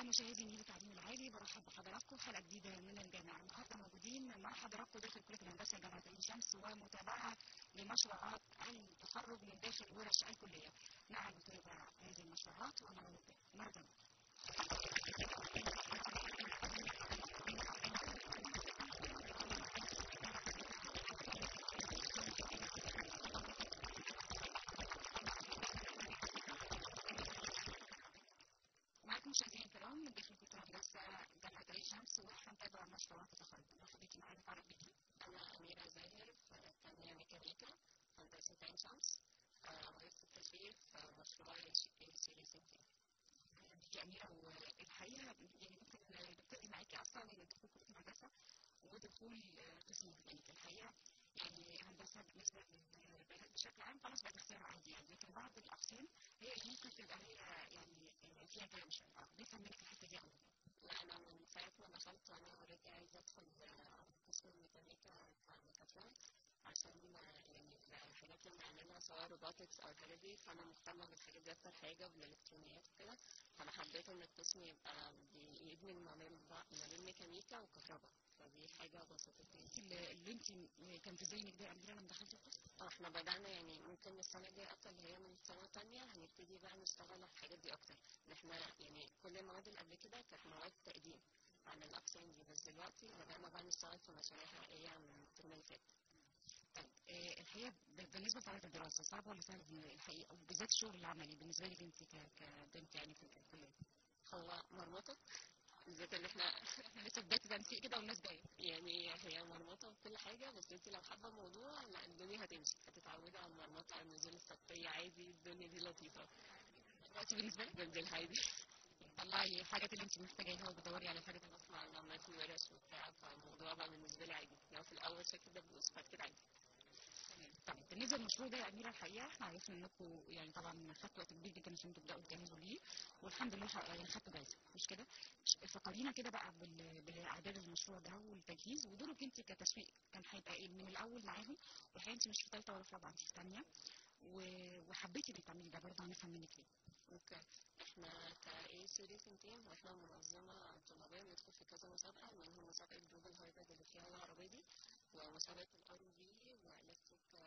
مشاهدي نيل التعليم العالي برحب بحضراتكم حلقه جديده من الجامعه النهارده موجودين مع حضراتكم داخل كليه الهندسه جامعه عين شمس ومتابعه لمشروعات التخرج من داخل ورش الكليه. نعم نتابع هذه المشروعات ونبدا مرة معكم مشاهدينا الكرام من داخل كليه الهندسه جامعه عين شمس واحنا نتابع مشروعات التخرج. مرحبا بيكي معانا تعرف بيكي. أنا أميرة زاهر في تنمية ميكانيكا هندسة عين شمس وقفت التسويق في مشروع سيريس سنتين بيكي اميره والحقيقه يعني ممكن نبتدي معاكي اصلا من دخول كليه الهندسه ودخول قسم ميكانيكا الحقيقه يعني هندسه بالنسبه للبنات بشكل عام خلاص بقت اختيار عادي يعني لكن بعض الاقسام هي اللي ممكن تبقى هي يعني فيها كلام شويه نفهم منك الحته دي اول لا أنا من ساعة ما دخلت وأنا أوريدي عايزة أدخل قسم الميكانيكا كميكاترونكس عشان يعني الحاجات اللي بنعملها سواء روبوتكس أو الحاجات دي فأنا مهتمة بالحاجات دي أكتر حاجة بالإلكترونيات وكده فأنا حبيت إن القسم يبقى بيدمج ما بين ما بين ميكانيكا وكهرباء فدي حاجة بسطتني انت اللي انت كان في ذهنك ده يا اميره لما دخلتي القسم؟ اه احنا بدأنا يعني ممكن السنة الجاية أكتر اللي هي من سنة تانية هنبتدي بقى نشتغل على الحاجات دي أكتر إن احنا يعني كل المواد اللي قبل كده كانت مواد تقديم عن الأقسام دي بس دلوقتي بدأنا بقى نشتغل في مشاريع حقيقية من الترم اللي فات. طيب آه الحقيقه بالنسبه لطبيعه الدراسه صعبه ولا سهله الحقيقه وبالذات الشغل العملي بالنسبه لك انت كبنت يعني في الكليه؟ هو مرمطة بالذات اللي احنا احنا لسه في بدايه تنسيق كده والناس جايه يعني هي مرمطة وكل حاجة بس انت لو حابة الموضوع لا الدنيا هتمشي هتتعودي على المرمطة على النزول السطحية عادي الدنيا دي لطيفة دلوقتي بالنسبه لك بنزل عادي طلعي الحاجات اللي انت محتاجاها وبتدوري على الحاجات اللي بسمع معلومات ورش وبتاع فالموضوع بقى بالنسبة لي عادي لو في الأول شكل دبوس بعد كده عادي طيب بالنسبه للمشروع ده يا اميره الحقيقه احنا عرفنا انكم يعني طبعا خدتوا وقت كبير جدا عشان تبداوا تجهزوا ليه والحمد لله يعني خدتوا جايزه مش كده؟ فكرينا كده بقى باعداد المشروع ده والتجهيز ودورك انت كتسويق كان هيبقى ايه من الاول معاهم والحقيقه انت مش في ثالثه ولا في رابعه انت في ثانيه وحبيتي انك تعملي ده برضه هنفهم منك ليه. اوكي احنا كاي سيريس تيم واحنا منظمه طلابيه بندخل في كذا مسابقه منهم مسابقه جروب الهايبرد اللي فيها العربيه دي ومسابقه الار في والكتريك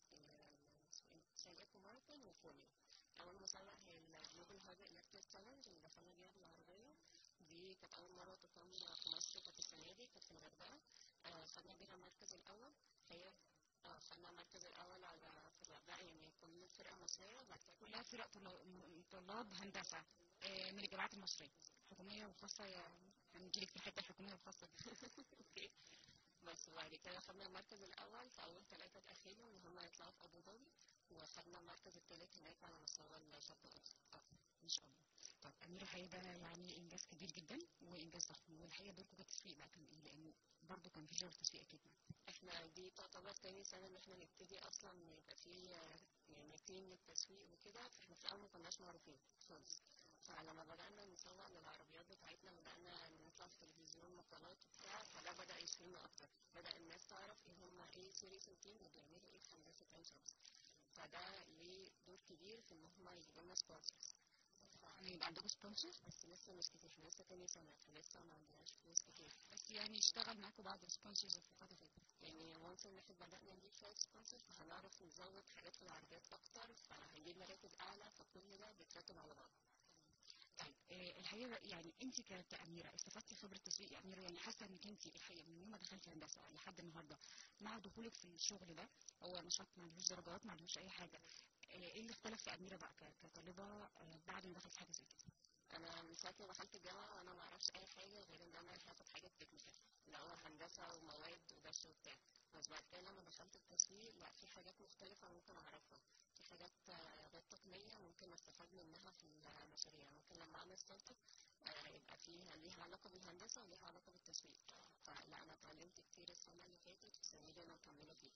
سايق ماراثون وفوليو اول مسابقه هي الجروب الهايبرد الكتريك تشالنج اللي دخلنا بيها بالعربيه دي كانت اول مره تقام في مصر كانت السنه دي كانت في الغردقه آه خدنا بيها المركز الاول هي اه خدنا المركز الاول على في الغردقه يعني كل فرقه مصريه بعد كده كلها فرق طلاب هندسه آه من الجامعات المصريه حكوميه وخاصه هنجيلك في الحته الحكوميه والخاصه اوكي بس وبعد كده خدنا المركز الاول في اول ثلاثه تاهلوا ان هم يطلعوا في ابو ظبي وخدنا المركز الثالث هناك على مستوى الشرق الاوسط ان شاء الله طب اميره الحقيقه ده يعني انجاز كبير جدا وانجاز ضخم والحقيقه دوركم كتسويق بقى كان ايه لانه برضه كان في شغل تسويق اكيد احنا دي تعتبر تاني سنه ان احنا نبتدي اصلا يبقى في يعني تيم للتسويق وكده فاحنا في الاول ما كناش معروفين خالص فلما بدانا نسوق للعربيات بتاعتنا بدانا نطلع في التلفزيون مقالات وبتاع فده بدا يشهرنا اكتر بدا الناس تعرف ايه هم ايه سيريس تيم وبيعملوا ايه في هندسه عين شمس فده ليه دور كبير في ان هم يجيبوا لنا سبونسرز يبقى عندكم سبونسر بس لسه مش كتير احنا لسه تاني سنه فلسه ما عندناش فلوس كتير بس يعني اشتغل معاكم بعض السبونسرز في الفتره اللي يعني وانس ان احنا بدانا نجيب شويه سبونسرز فهنعرف نزود حاجات في العربيات اكتر فهنجيب مراكز اعلى فكل ده بيترتب على بعض طيب آه الحقيقه يعني انت كاميره استفدتي خبره تسويق يا اميره يعني حاسه انك انت الحقيقه من يوم ما دخلتي هندسه لحد النهارده مع دخولك في الشغل ده هو نشاط ما عندوش درجات ما عندوش اي حاجه آه ايه اللي اختلف في اميره بقى كطالبه آه بعد ما دخلت حاجه زي كده؟ انا من ساعه ما دخلت الجامعه وانا ما اعرفش اي حاجه غير ان انا هاخد حاجه تكنيكال اللي هو هندسه ومواد ودش وبتاع بس بعد كده لما دخلت التسويق لا في حاجات مختلفه ممكن اعرفها في حاجات غير تقنيه ممكن استفاد منها في المشاريع ممكن لما اعمل ستارت اب يبقى فيها ليها علاقه بالهندسه وليها علاقه بالتسويق فلا انا اتعلمت كتير السنه اللي فاتت والسنه دي انا مكمله فيه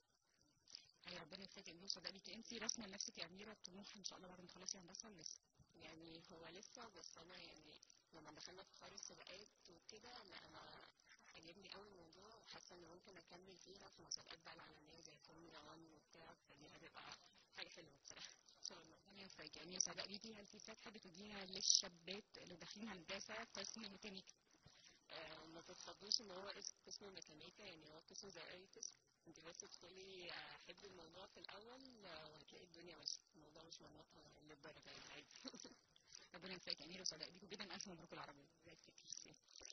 هي ربنا يوفقك نوصل ده ليكي انت راسمه لنفسك يا اميره طموح ان شاء الله بعد ما تخلصي هندسه ولا لسه؟ يعني هو لسه بس انا يعني لما دخلنا في حوار السباقات وكده لا انا عجبني قوي الموضوع وحاسه ان ممكن اكمل فيها في مسابقات بقى العالميه زي فورمولا 1 وبتاع فدي هتبقى حاجه حلوه بصراحه ان شاء الله ربنا يوفقك نفسك يعني يا سعداء ليكي هل في رساله تحبي تديها للشابات اللي داخلين هندسه قسم ميكانيكا آه، ما تتخضوش ان هو اس- قسم ميكانيكا يعني هو قسم زي اي قسم انت بس تدخلي آه، حبي الموضوع في الاول آه، وهتلاقي الدنيا ماشيه الموضوع مش مرمطه للدرجه يعني عادي ربنا يوفقك يا اميره وسعداء ليكوا جدا الف مبروك العربيه زي كتير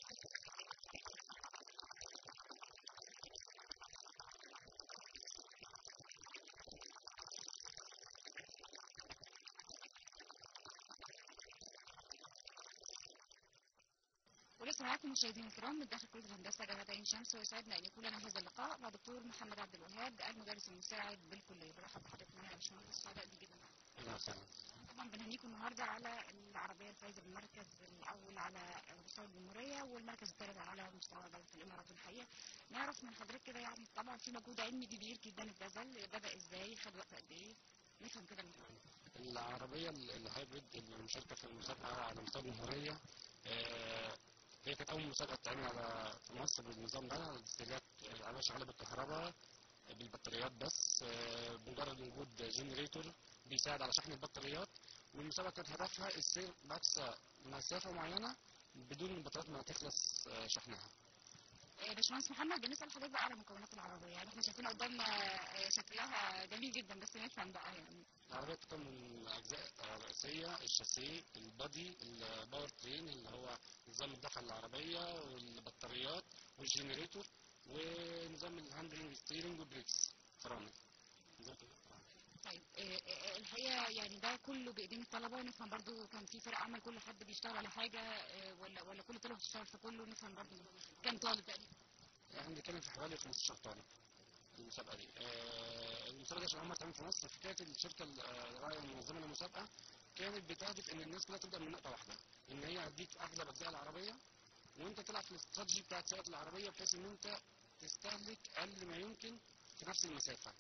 ولسه معاكم مشاهدينا الكرام من داخل كليه الهندسه جامعه عين شمس ويسعدنا ان يكون لنا هذا اللقاء مع دكتور محمد عبد الوهاب المدرس المساعد بالكليه برحب بحضرتك معانا يا باشمهندس سعداء دي جدا اهلا وسهلا طبعا بنهنيكم النهارده على العربيه الفايزه بالمركز الاول على مستوى الجمهوريه والمركز الثالث على مستوى دوله الامارات الحقيقه نعرف من حضرتك كده يعني طبعا في مجهود علمي كبير جدا اتبذل بدا ازاي خد وقت قد ايه نفهم كده من حضرتك العربية ال- الهايبريد اللي مشاركة في المسابقة على مستوى الجمهورية آه، هي كانت أول مسابقة تتعمل على في مصر بالنظام ده استهلاك العربية شغالة بالكهرباء بالبطاريات بس آه، بمجرد وجود جنريتور بيساعد على شحن البطاريات والمسابقة كانت هدفها السير بأقصى مسافة معينة بدون البطاريات ما تخلص آه، شحنها آه، باشمهندس محمد بنسال حضرتك بقى على مكونات العربيه يعني احنا شايفين قدامنا آه، شكلها جميل جدا بس نفهم بقى يعني العربية بتكون من أجزاء رئيسية الشاسيه البادي الباور ترين اللي هو نظام الدفع للعربية والبطاريات والجنريتور ونظام الهاندلنج ستيرنج والبريكس فرامل نظام كده. طيب آه، آه، الحقيقه يعني ده كله بايدين الطلبه نفهم برضو كان في فرق عمل كل حد بيشتغل على حاجه آه، ولا ولا كل طالب بيشتغل في كله نفهم برضو كام طالب تقريبا احنا بنتكلم في حوالي 15 طالب في المسابقة دي آه، المسابقة دي عشان عمرها تعمل في مصر حكاية الشركة ال- آه، الراعية المنظمة للمسابقة كانت بتهدف ان الناس كلها تبدا من نقطة واحدة ان هي هتديك اغلب اجزاء العربية وانت تلعب في الاستراتيجي بتاعت سواقه العربيه بحيث ان انت تستهلك اقل ما يمكن في نفس المسافه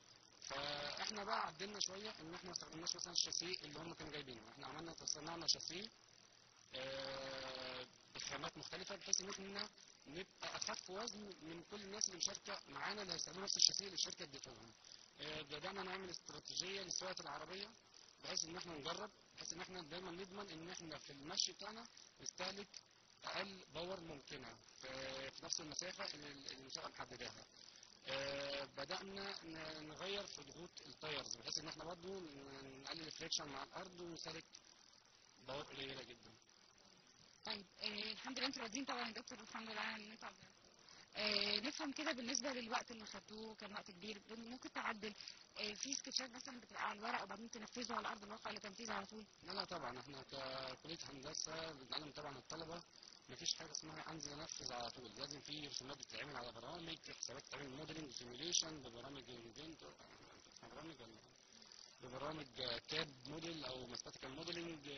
فاحنا بقى عدلنا شويه ان احنا ما استخدمناش مثلا الشاسيه اللي هم كانوا جايبينه احنا عملنا صنعنا شاسيه آه، بخامات مختلفه بحيث ان احنا نبقى اخف وزن من كل الناس اللي مشاركه معانا اللي هيستخدموا نفس الشاسيه اللي الشركه اديته لهم آه، بدانا نعمل استراتيجيه لسواقه العربيه بحيث ان احنا نجرب بحيث ان احنا دايما نضمن ان احنا في المشي بتاعنا نستهلك اقل باور ممكنه في, في نفس المسافه اللي اللي المسابقه محدداها آه، بدانا ن- نغير في ضغوط التايرز بحيث ان احنا برضه ن- نقلل الفريكشن مع الارض ونستهلك باور قليله جدا طيب آه الحمد لله انتوا راضيين طبعا يا دكتور الحمد لله ان انتوا عاملين. آه نفهم كده بالنسبه للوقت اللي خدتوه كان وقت كبير ممكن تعدل آه في سكتشات مثلا بتبقى على الورق وبعدين تنفذه على ارض الواقع لتنفيذ على طول لا لا طبعا احنا ككليه هندسه بنعلم طبعا الطلبه مفيش حاجه اسمها انزل انفذ على طول لازم في رسومات بتتعمل على برامج في حسابات بتتعمل موديلنج وسيميوليشن ببرامج انفنت برامج ولا ببرامج كاد موديل او ماثماتيكال موديلنج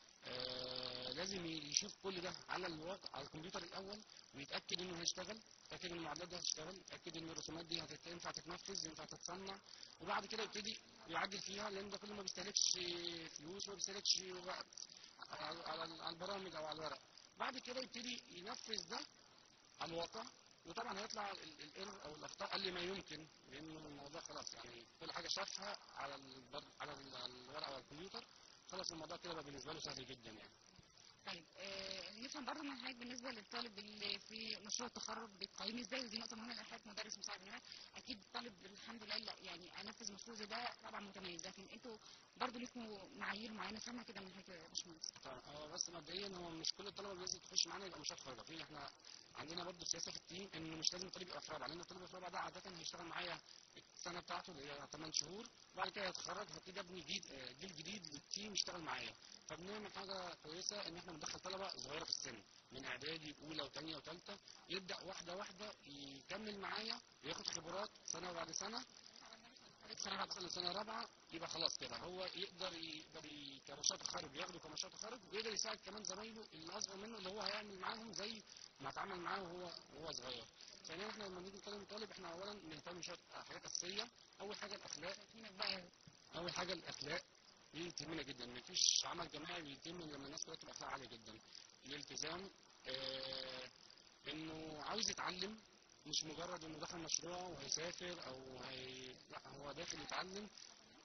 آه لازم يشوف كل ده على الواقع على الكمبيوتر الاول ويتاكد انه هيشتغل يتاكد ان المعادلات دي هتشتغل يتاكد ان الرسومات دي هتت- ينفع تتنفذ ينفع تتصنع وبعد كده يبتدي يعدل فيها لان ده كله ما بيستهلكش فلوس وما بيستهلكش وقت على على- على البرامج او على الورق بعد كده يبتدي ينفذ ده على الواقع وطبعا هيطلع الايرور او الاخطاء اقل ما يمكن لانه الموضوع خلاص يعني كل حاجه شافها على البر... على ال- على الورقه او الكمبيوتر خلاص الموضوع كده بقى بالنسبه له سهل جدا يعني طيب آه نفهم برضه من حضرتك بالنسبه للطالب اللي في مشروع التخرج بيتقيم ازاي ودي نقطه مهمه لحضرتك مدرس مساعد هنا اكيد الطالب الحمد لله لا يعني انفذ مشروع زي ده طبعا متميز لكن انتوا برضه ليكوا معايير معينه فاهمه كده من حضرتك يا باشمهندس طبعا هو بس مبدئيا هو مش كل الطلبه اللي لازم تخش معانا يبقى مشروع تخرج في احنا عندنا برضه سياسه في التيم انه مش لازم الطالب يبقى في رابعه لان الطالب في رابعه ده عاده هيشتغل معايا السنه بتاعته اللي هي 8 شهور وبعد كده هيتخرج هبتدي ابني جديد آه، جيل جديد للتيم يشتغل معايا فبنعمل حاجه كويسه ان احنا بندخل طلبه صغيره في السن من اعدادي اولى وثانيه وثالثه يبدا واحده واحده يكمل معايا وياخد خبرات سنه بعد سنه سنه بعد سنه سنه رابعه يبقى خلاص كده هو يقدر يقدر ي- كمشروع تخرج ياخده كمشروع تخرج ويقدر يساعد كمان زمايله اللي اصغر منه اللي هو هيعمل معاهم زي ما اتعامل معاه وهو وهو صغير ثانيا احنا لما نيجي نتكلم طالب احنا اولا بنهتم بشويه حاجات اساسيه اول حاجه الاخلاق فينك بقى اول حاجه الاخلاق دي تهمنا جدا مفيش عمل جماعي بيتم لما الناس كلها تبقى اخلاق عاليه جدا الالتزام آه انه عاوز يتعلم مش مجرد انه دخل مشروع وهيسافر او هي لا هو داخل يتعلم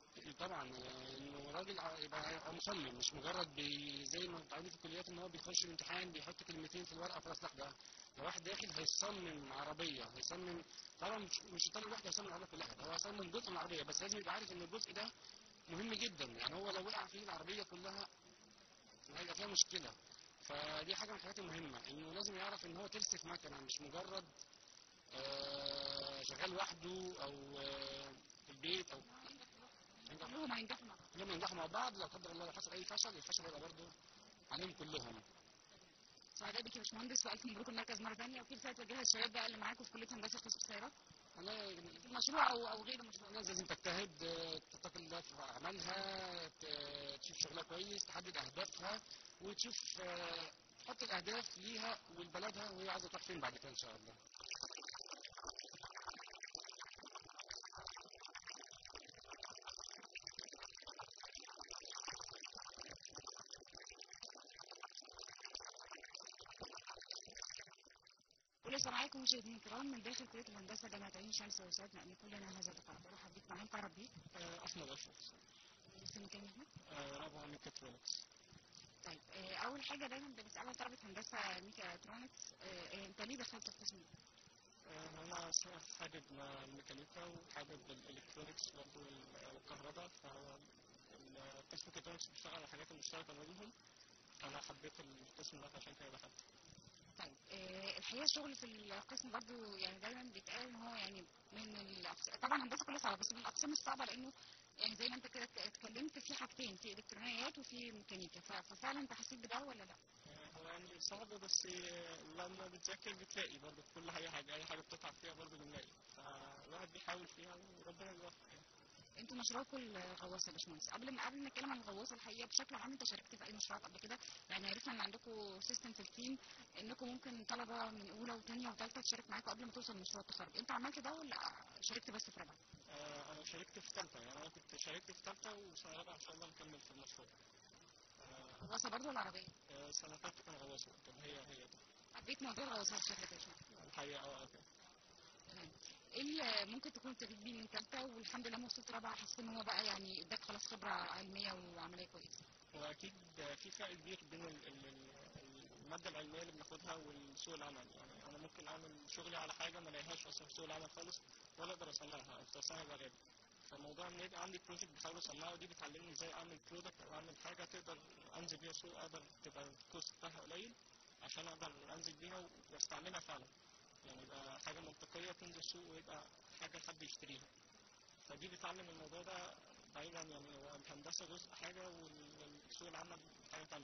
طبعا آه، انه راجل ع- يبقى يبقى مصمم مش مجرد بي زي ما بتعودي في الكليات ان هو بيخش الامتحان بيحط كلمتين في الورقه خلاص لا ده ده واحد داخل هيصمم عربيه هيصمم طبعا مش مش الطالب الواحد هيصمم العربيه كلها ده هو هيصمم جزء من العربيه بس لازم يبقى عارف ان الجزء ده مهم جدا يعني هو لو وقع فيه العربيه كلها هيبقى فيها مشكله فدي حاجه من الحاجات المهمه انه لازم يعرف ان هو ترس في مكنه مش مجرد آه، شغال وحده او آه، في البيت او كلهم هينجحوا مع بعض لما ينجحوا مع بعض لا قدر الله لو حصل اي فشل الفشل هيبقى برضه عليهم كلهم سعداء بيك يا باشمهندس والف مبروك المركز مره ثانيه وفي رساله توجهها للشباب بقى اللي معاكم في كليه هندسه قسم السيارات والله في المشروع او او غير المشروع الناس لازم تجتهد آه، تتقي الله في اعمالها ت- تشوف شغلها كويس تحدد اهدافها وتشوف آه، تحط الاهداف ليها ولبلدها وهي عايزه تروح فين بعد كده ان شاء الله ولسه معاكم مشاهدينا الكرام من داخل كليه الهندسه جامعه عين شمس ويسعدنا ان يكون لنا هذا اللقاء برحب بيك معانا تعرف بيك آه، احمد اشرف السنه كام يا احمد؟ آه، رابعه ميكاترونكس طيب آه، اول حاجه دايما بنسالها طلبه هندسه ميكاترونكس آه، آه، انت ليه دخلت القسم ده؟ آه، انا صراحة حابب ما- الميكانيكا وحابب الالكترونكس برضه وال- والكهرباء فهو القسم ميكاترونكس بيشتغل على حاجات مشتركه ما بينهم فانا حبيت القسم ده عشان كده دخلت طيب آه، الحقيقه الشغل في القسم برضو يعني دايما بيتقال ان هو يعني من الأقسام طبعا هندسه كلها صعبه بس من الاقسام الصعبه لانه يعني زي ما انت كده اتكلمت في حاجتين في الكترونيات وفي ميكانيكا ف- ففعلا انت حسيت بده ولا لا؟ هو يعني صعب بس لما بتذاكر بتلاقي برضه في كل اي حاجه اي حاجه بتتعب فيها برضه بنلاقي فالواحد بيحاول فيها وربنا بيوفق يعني. انتوا مشروعكم الغواصه يا باشمهندس قبل ما قبل ما نتكلم عن الغواصه الحقيقه بشكل عام انت شاركت في اي مشروعات قبل كده يعني عرفنا ان عندكم سيستم في التيم انكم ممكن طلبه من اولى وثانيه وثالثه تشارك معاكم قبل ما توصل لمشروع التخرج انت عملت ده ولا شاركت بس في رابعه؟ آه، انا شاركت في ثالثه يعني انا كنت شاركت في ثالثه وسنه رابعه ان شاء الله نكمل في المشروع آه، غواصه برضه ولا عربيه؟ آه، سنه ثالثه كان غواصه كان هي هي دي حبيت موضوع الغواصه بشكل يا باشمهندس الحقيقه اه كده تمام ايه اللي ممكن تكون تغيب بيه من ثالثه والحمد لله لما وصلت رابعه حسيت ان هو بقى يعني اداك خلاص خبره علميه وعمليه كويسه واكيد في فرق كبير بين ال- ال- ال- الماده العلميه اللي بناخدها والسوق العمل يعني انا ممكن اعمل شغلي على حاجه ما الاقيهاش اصلا في سوق العمل خالص ولا اقدر اصنعها او تصنيعها يبقى غالي فالموضوع ان يبقى عندي بروجكت بحاول اصنعه دي بتعلمني ازاي اعمل برودكت او اعمل حاجه تقدر انزل بيها سوق اقدر تبقى الكوست بتاعها قليل عشان اقدر انزل بيها واستعملها فعلا يعني يبقى حاجه منطقيه تنزل سوق ويبقى حاجه حد يشتريها فدي بتعلم الموضوع ده بعيدا يعني هو الهندسه جزء حاجه والسوق العمل حاجه تانيه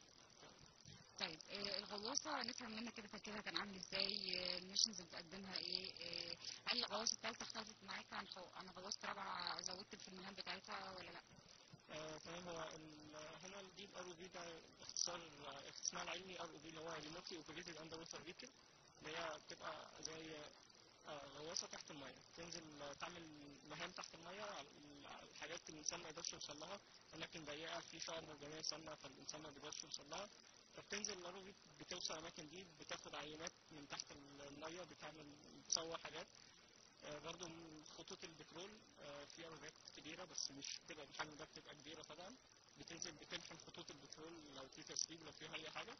طيب آه، الغواصه نفهم منك كده تركيبها كان عامل ازاي آه، الميشنز اللي بتقدمها ايه آه، هل الغواصه الثالثه اختلفت معاك عن خو... عن غواصه رابعه زودت في المهام بتاعتها ولا لا؟ آه، تمام هو ال- هنا دي الار او في ده اختصار آه، اسمها العلمي ار او في اللي هو ريموتلي اوبريتد اندر ووتر فيكل اللي هي بتبقى زي آه، غواصه تحت الميه تنزل آه، تعمل مهام تحت الميه على على الحاجات اللي الانسان ما يقدرش يوصل لها اماكن ضيقه في شعاب مرجانيه سامه فالانسان ما بيقدرش يوصل لها فبتنزل الار او في بتوصل الاماكن دي بتاخد عينات من تحت الميه بتعمل بتصور حاجات آه، برضو من خطوط البترول آه، في أوراق كبيرة بس مش بتبقى بالحجم ده بتبقى كبيرة طبعا بتنزل بتلحم خطوط البترول لو في تسريب لو في أي حاجة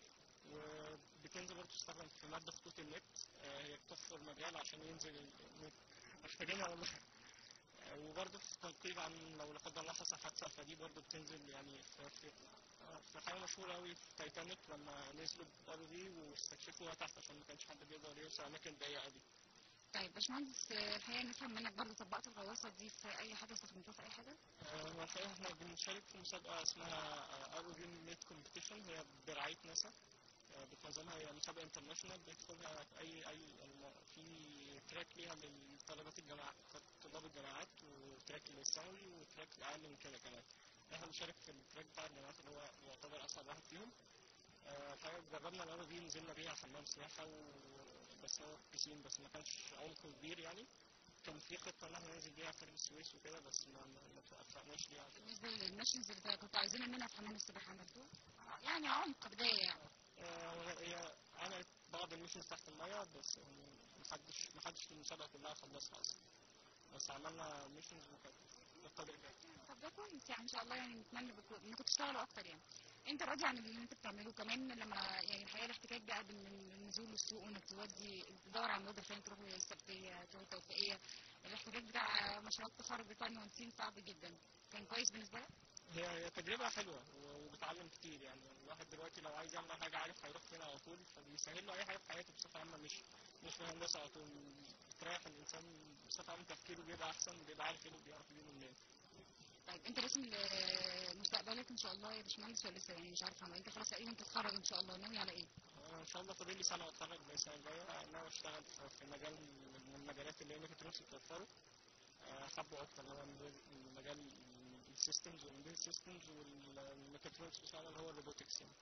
وبتنزل برضه تستخدم في مادة خطوط النت آه، هي بتوفر مجال عشان ينزل النت محتاجينها والله آه، وبرضه في تنقيب عن لو لا قدر الله حصل حادثة فدي برضه بتنزل يعني في في آه، في حاجة مشهورة أوي في تايتانيك لما نزلوا بار دي واستكشفوها تحت عشان ما كانش حد بيقدر يوصل أماكن ضيقة دي. طيب باشمهندس آه، الحقيقه نفهم منك برضه طبقت الغواصه دي في اي حاجه استخدمتوها في اي حاجه؟ آه، والحقيقة احنا بنشارك في مسابقة اسمها أوروجين ميت كومبيتيشن هي برعاية ناسا آه، بتنظمها هي مسابقة انترناشونال بيدخلها أي أي الم- في تراك ليها لطلبات الجامعات طلاب الجامعات وتراك للثانوي وتراك أقل من كده كمان احنا بنشارك في التراك بتاع الجامعات اللي هو يعتبر أصعب واحد فيهم آه، الحقيقة جربنا الأرو دي نزلنا بيها حمام سباحة و... بس هو بيسين بس ما كانش عمقه كبير يعني كان في خطة إن احنا ننزل بيها قناة السويس وكده بس ما ما ما توفقناش ليها بالنسبه للميشنز اللي كنتوا عايزين منها في حمام السباحه عملتوها؟ يعني عمق بدايه يعني آه، هي عملت بعض الميشنز تحت المية بس يعني محدش محدش في المسابقة كلها خلصها أصلا بس عملنا ميشنز وكانت بقدر الله طب ده كويس يعني ان شاء الله يعني نتمنى بكو- انكم تشتغلوا اكتر يعني انت راضي عن اللي انت بتعمله كمان لما يعني الحقيقه الاحتكاك بقى بين النزول للسوق وانك تودي تدور على الموضه فين تروح السبتيه تروح التوفيقيه الاحتكاك بتاع مشروع التخرج بتاع المهندسين صعب جدا كان كويس بالنسبه لك؟ هي هي تجربة حلوة و- وبتعلم كتير يعني الواحد دلوقتي لو عايز يعمل حاجة عارف هيروح فين على طول فبيسهل له أي حاجة في حياته بصفة عامة مش مش في هندسة على طول بتريح الإنسان بصفة عامة تفكيره بيبقى أحسن بيبقى عارف إيه اللي بيعرف يجيبه منين طيب انت راسم ل- مستقبلك ان شاء الله يا باشمهندس ولا لسه يعني مش عارفه انت خلاص تقريبا تتخرج ان شاء الله ناوي على ايه؟ آه، إن شاء الله فاضل لي سنة وأتخرج من السنة الجاية ناوي أشتغل في- في مجال من المجالات اللي هي ميكاترونكس بتوفره آه، حابه أكتر اللي هو من مجال السيستمز والإمبيد سيستمز والميكاترونكس بصفة عامة اللي هو الروبوتكس يعني.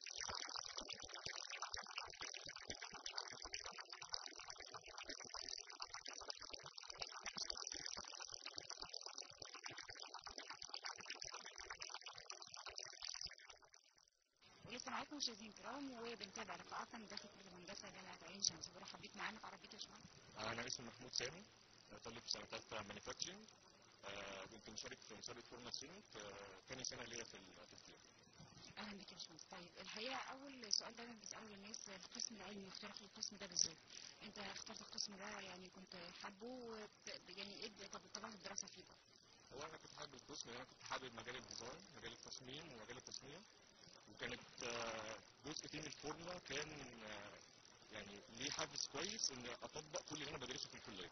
ولسه معاكم مشاهدين كرام وبنتابع لقاءاتنا داخل كليه الهندسه جامعه عين شمس برحب بيك معانا في عربيه يا باشمهندس أنا اسمي محمود سامي طالب في سنة تالتة مانيفاكتشرنج كنت مشارك في مسابقة فورما سينك تاني سنة ليا في ال- في الكلية اهلا بك يا باشمهندس طيب الحقيقه اول سؤال دايما بيساله للناس القسم العلمي واختيارك للقسم ده بالذات انت اخترت القسم ده يعني كنت حابه وت- يعني ايه طب طبعا الدراسه فيه بقى هو أنا كنت حابب القسم لأن أنا كنت حابب مجال الديزاين مجال التصميم ومجال التصنيع وكانت آه، جزء فيه من الفورمولا كان آه، يعني ليه حافز كويس إن أطبق كل اللي أنا بدرسه في الكلية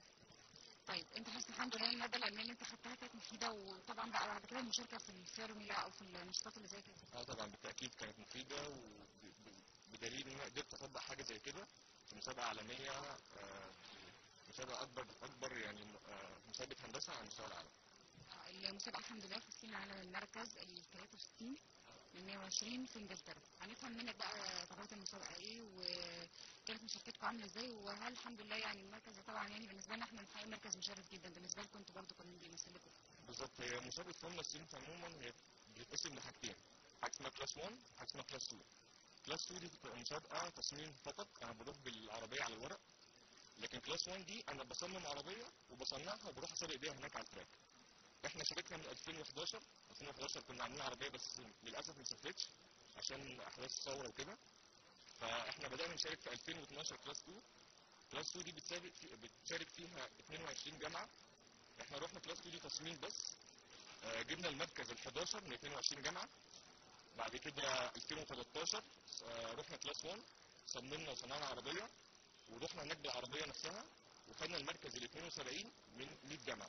طيب انت حاسس الحمد لله الماده العلميه اللي انت خدتها كانت مفيده وطبعا بقى بعد كده المشاركه في الفيرميلا او في النشاطات اللي زي كده اه طبعا بالتاكيد كانت مفيده وبدليل ان انا قدرت اطبق حاجه زي كده في مسابقه عالميه آه، مسابقه اكبر اكبر يعني آه، مسابقه هندسه على مستوى العالم آه، المسابقه الحمد لله فزتين على المركز ال 63 من 120 في انجلترا هنفهم منك بقى طبيعه المسابقه ايه وكانت مشاركتكم عامله ازاي وهل الحمد لله يعني المركز ده طبعا يعني بالنسبه لنا احنا الحقيقه مركز مشرف جدا بالنسبه لكم انتوا برضه كمان بيمثل لكم بالظبط هي مسابقه فورمولا ستريت عموما هي بتتقسم لحاجتين حاجه اسمها كلاس 1 وحاجه اسمها كلاس 2 كلاس 2 دي بتبقى مسابقه تصميم فقط انا بروح بالعربيه على الورق لكن كلاس 1 دي انا بصمم عربيه وبصنعها وبروح اسابق بيها هناك على التراك احنا شاركنا من 2011 2011 كنا عاملين عربيه بس للاسف ما سافرتش عشان احداث الثوره وكده فاحنا بدانا نشارك في 2012 كلاس 2 كلاس 2 دي بتسابق في بتشارك فيها 22 جامعه احنا رحنا كلاس 2 دي تصميم بس آه، جبنا المركز ال 11 من 22 جامعه بعد كده 2013 آه، رحنا كلاس 1 صممنا وصنعنا عربيه ورحنا هناك بالعربيه نفسها وخدنا المركز ال 72 من 100 جامعه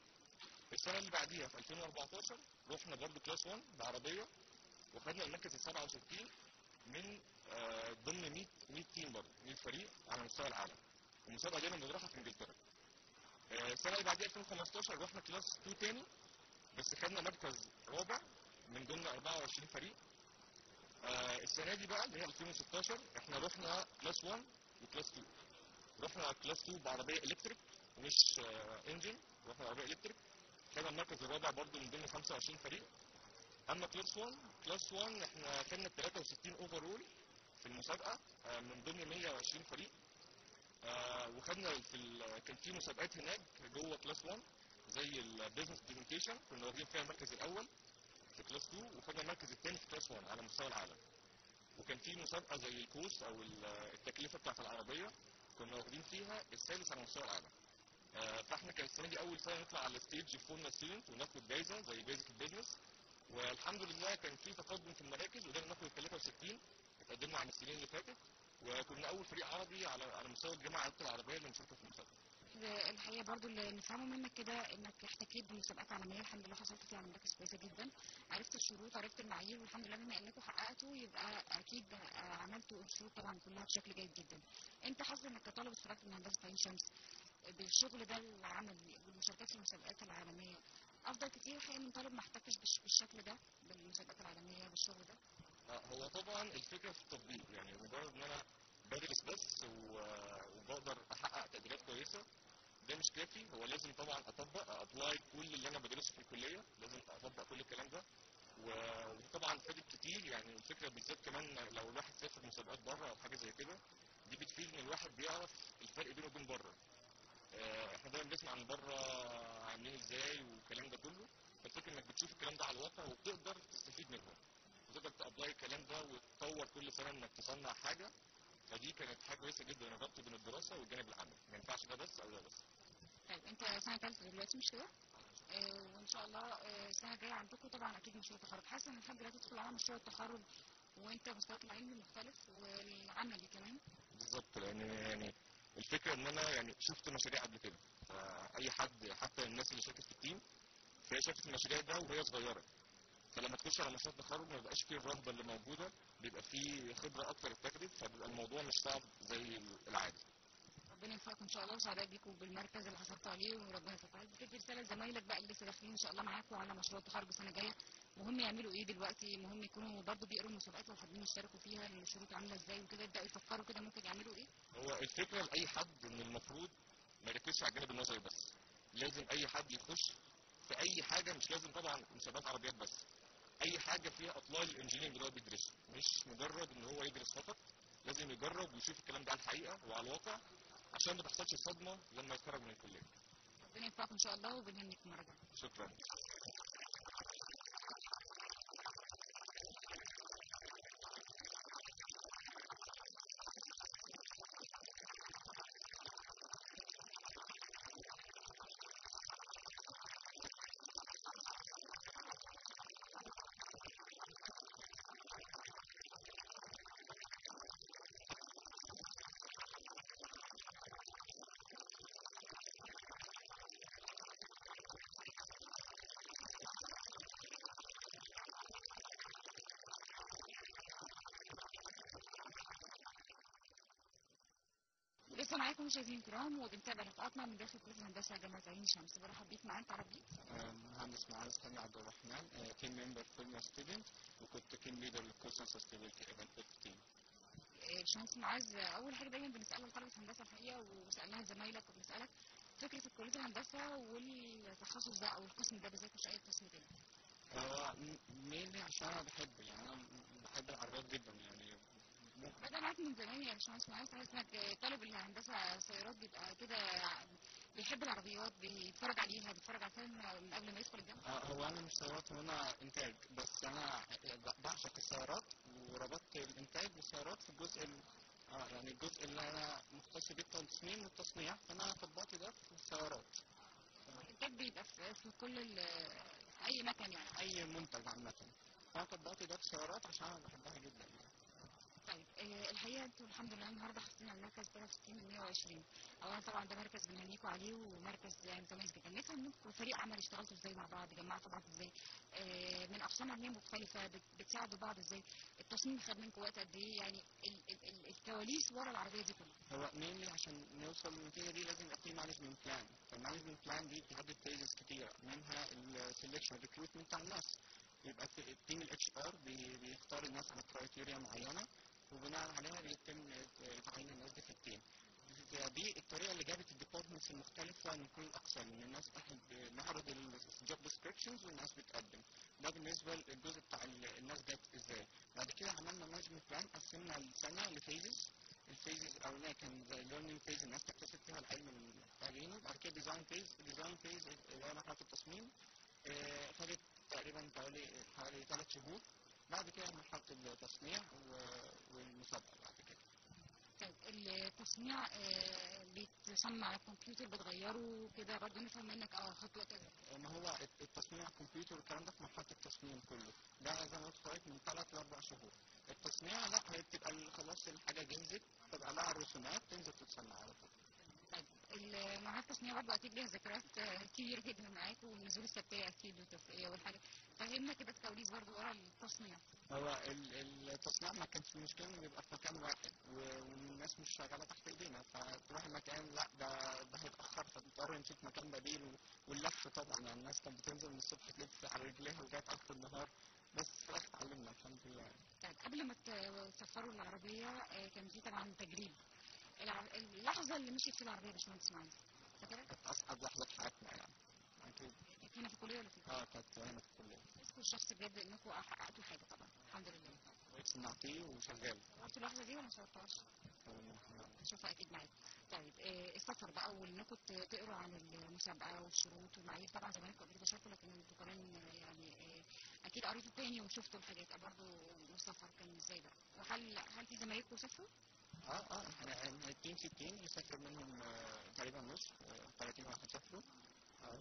السنه اللي بعديها في 2014 رحنا برضو كلاس 1 بعربيه وخدنا المركز ال 67 من آه، ضمن 100 100 تيم برضه 100 فريق على مستوى العالم المسابقه دي انا بنروحها في انجلترا آه، السنه اللي بعديها 2015 رحنا كلاس 2 تاني بس خدنا مركز رابع من ضمن 24 فريق آه، السنه دي بقى اللي هي 2016 احنا رحنا كلاس 1 وكلاس 2 رحنا كلاس 2 بعربيه الكتريك مش آه، انجن رحنا بعربيه الكتريك خدنا المركز الرابع برضه من ضمن 25 فريق اما كلاس 1 كلاس 1 احنا خدنا 63 اوفرول في المسابقه آه، من ضمن 120 فريق آه، وخدنا في ال- كان في مسابقات هناك جوه كلاس 1 زي البيزنس برزنتيشن كنا واخدين فيها المركز الاول في كلاس 2 وخدنا المركز الثاني في كلاس 1 على مستوى العالم وكان في مسابقه زي الكوست او ال- التكلفه بتاعت العربيه كنا واخدين فيها الثالث على مستوى العالم آه، فاحنا كان السنه دي اول سنه نطلع على الستيج في فورنا ستودنت وناخد جايزه زي جايزه البيزنس والحمد لله كان في تقدم في المراكز وقدرنا ناخد ال 63 اتقدمنا عن السنين اللي فاتت وكنا اول فريق عربي على على مستوى الجامعات العربيه اللي مشاركه في المسابقه الحقيقه برضو اللي نفهمه منك كده انك احتكيت بمسابقات عالميه الحمد لله حصلت فيها على مراكز كويسه جدا عرفت الشروط عرفت المعايير والحمد لله بما انكم حققتوا يبقى اكيد آه، عملتوا الشروط طبعا كلها بشكل جيد جدا انت حاسس انك كطالب اتخرجت من هندسه عين شمس بالشغل ده العملي والمشاركات في المسابقات العالميه افضل كتير الحقيقه من طالب ما احتكش بالش- بالشكل ده بالمسابقات العالميه بالشغل ده آه، هو طبعا الفكره في التطبيق يعني مجرد ان انا بدرس بس و- وبقدر احقق تقديرات كويسه ده مش كافي هو لازم طبعا اطبق ابلاي كل اللي انا بدرسه في الكليه لازم اطبق كل الكلام ده و- وطبعا فادت كتير يعني الفكره بالذات كمان لو الواحد سافر مسابقات بره او حاجه زي كده دي بتفيد ان الواحد بيعرف الفرق بينه وبين بره آه، احنا دايما بنسمع من بره عاملين ازاي والكلام ده كله فالفكره انك بتشوف الكلام ده على الواقع وبتقدر تستفيد منه وتقدر تابلاي الكلام ده وتطور كل سنه انك تصنع حاجه فدي كانت حاجه كويسه جدا الربط بين الدراسه والجانب العملي ما ينفعش ده بس او ده بس طيب انت سنه ثالثه دلوقتي مش كده؟ آه وان شاء الله آه السنه الجايه عندكم طبعا اكيد مشروع تخرج حاسه ان لحد دلوقتي تدخل على مشروع التخرج وانت مستواك العلمي مختلف والعملي كمان بالظبط لان يعني الفكره ان انا يعني شفت مشاريع قبل كده فاي حد حتى الناس اللي شاركت في التيم فهي شافت المشاريع ده وهي صغيره فلما تخش على مشروع التخرج ما بيبقاش فيه الرهبه اللي موجوده بيبقى فيه خبره اكتر اتاخدت فبيبقى الموضوع مش صعب زي العادي ربنا يوفقكم ان شاء الله وسعداء بيكم بالمركز اللي حصلتوا عليه وربنا يوفقكم عايز تدي رساله لزمايلك بقى اللي لسه داخلين ان شاء الله معاكم على مشروع التخرج السنه الجايه مهم يعملوا ايه دلوقتي مهم يكونوا برضه بيقروا المسابقات لو حابين يشتركوا فيها الشروط عامله ازاي وكده يبداوا يفكروا كده ممكن يعملوا ايه هو الفكره لاي حد ان المفروض ما يركزش على الجانب النظري بس لازم اي حد يخش في اي حاجه مش لازم طبعا مسابقات عربيات بس اي حاجه فيها اطلاع الانجينيرنج اللي هو بيدرسه مش مجرد ان هو يدرس فقط لازم يجرب ويشوف الكلام ده على الحقيقه وعلى الواقع عشان ما تحصلش صدمه لما يتخرج من الكليه ربنا يوفقكم ان شاء الله وبنهنيكم مره جايه شكرا لسه معاكم مشاهدينا الكرام وبنتابع لقاءاتنا من داخل كليه الهندسه جامعه عين شمس برحب بيك معاك تعرف بيك مهندس معاذ خالد عبد الرحمن تيم ممبر فورما ستودنت وكنت تيم ليدر للكورس سستينابيلتي ايفنت تيم آه، باشمهندس معاذ اول حاجه دايما بنسالها لطلبه هندسه الحقيقه وسالناها لزمايلك وبنسالك فكره كليه الهندسه والتخصص ده او القسم ده بالذات مش اي قسم تاني هو مينلي عشان انا بحبه يعني انا بحب العربيات جدا يعني بدا معاك من زمان يا باشمهندس معاذ تحس انك طالب الهندسه سيارات بيبقى كده بيحب العربيات بيتفرج عليها بيتفرج على فيلم من قبل ما يدخل الجامعه آه، هو انا مش سيارات وانا انتاج بس انا بعشق السيارات وربطت الانتاج بالسيارات في الجزء ال... اه يعني الجزء اللي انا مختص بيه التصميم والتصنيع فانا طبقت ده في السيارات الانتاج بيبقى في, في كل ال- في اي مكان يعني اي منتج عامه فانا طبقت ده في السيارات عشان انا بحبها جدا يعني. طيب آه، الحقيقه انتوا الحمد لله النهارده حاصلين على المركز 63 من 120 اولا طبعا ده مركز بنهنيكوا عليه ومركز يعني متميز جدا نفهم منكم فريق عمل اشتغلتوا ازاي مع بعض جمعتوا بعض ازاي آه، من اقسام علميه مختلفه بت- بتساعدوا بعض ازاي التصميم خد منكم وقت قد ايه يعني ال ال ال الكواليس ورا العربيه دي كلها هو مينلي عشان نوصل للنتيجه دي لازم يبقى في مانجمنت بلان فالمانجمنت بلان دي بتحدد فيزز كتيره منها السلكشن ريكروتمنت بتاع الناس يبقى في التيم الاتش ار بيختار الناس على كرايتيريا معينه وبناء عليها بيتم تعيين الناس دي في التيم دي الطريقه اللي جابت الديبارتمنتس المختلفه من كل الاقسام ان الناس احنا بنعرض الجوب ديسكريبشنز والناس بتقدم ده بالنسبه للجزء بتاع ال- الناس جت ازاي بعد كده عملنا مانجمنت بلان قسمنا السنه لفيزز الفيزز الاولانيه كان زي ليرنينج فيز الناس تكتسب فيها العلم من محتاجينه بعد كده ديزاين فيز الديزاين فيز اللي هي مرحله التصميم آه، خدت تقريبا حوالي حوالي ثلاث شهور بعد كده مرحله التصنيع و- والمسابقه بعد كده طيب التصنيع آه، بيتصنع على الكمبيوتر بتغيره كده برضه نفهم منك اه خدت وقت قد إيه؟ ما هو التصميم على الكمبيوتر والكلام ده في مرحله التصميم كله ده زي ما قلت لغايه من ثلاث لاربع شهور التصنيع لا هي بتبقى ال- خلاص الحاجه جهزت تبقى لها الرسومات تنزل تتصنع على طول طيب ال- مع التصنيع برضه اكيد ليها ذكريات آه، كبيره جدا معاكم والنزول السبتيه اكيد والتفرقيه والحاجه فهمنا كده الكواليس برضه ورا التصنيع هو ال- التصنيع ما كانش المشكله انه يبقى في مكان واحد و- والناس مش شغاله تحت ايدينا فتروح المكان لا ده ده هيتاخر فتضطر نشوف مكان بديل و- واللف طبعا يعني الناس كانت بتنزل من الصبح تلف على رجليها لغايه اخر النهار بس في الاخر اتعلمنا الحمد لله طيب قبل ما ت- تسفروا العربيه آه، كان في طبعا تجريب الع- اللحظه اللي مشيت في العربيه يا باشمهندس معاذ فاكرها؟ كانت اصعب لحظه في حياتنا يعني اكيد كانت هنا في الكليه ولا في اه كانت هنا في الكليه اذكر الشخص بجد انكم حققتوا حاجه طبعا الحمد لله كويس صنعتيه وشغال صورتوا اللحظه دي ولا ما صورتوهاش؟ اشوفها اكيد معاك طيب آه، السفر بقى وانكم ت- تقروا عن المسابقه والشروط والمعايير طبعا زمانكم قبل كده شافوا لكن انتوا كمان آه، يعني آه، اكيد قريتوا تاني وشفتوا الحاجات برضه والسفر كان ازاي بقى وهل هل في زمايلكم سافروا؟ اه اه احنا احنا التيم 60 يسافر منهم آه، تقريبا نص آه، 30 واحد سافروا اه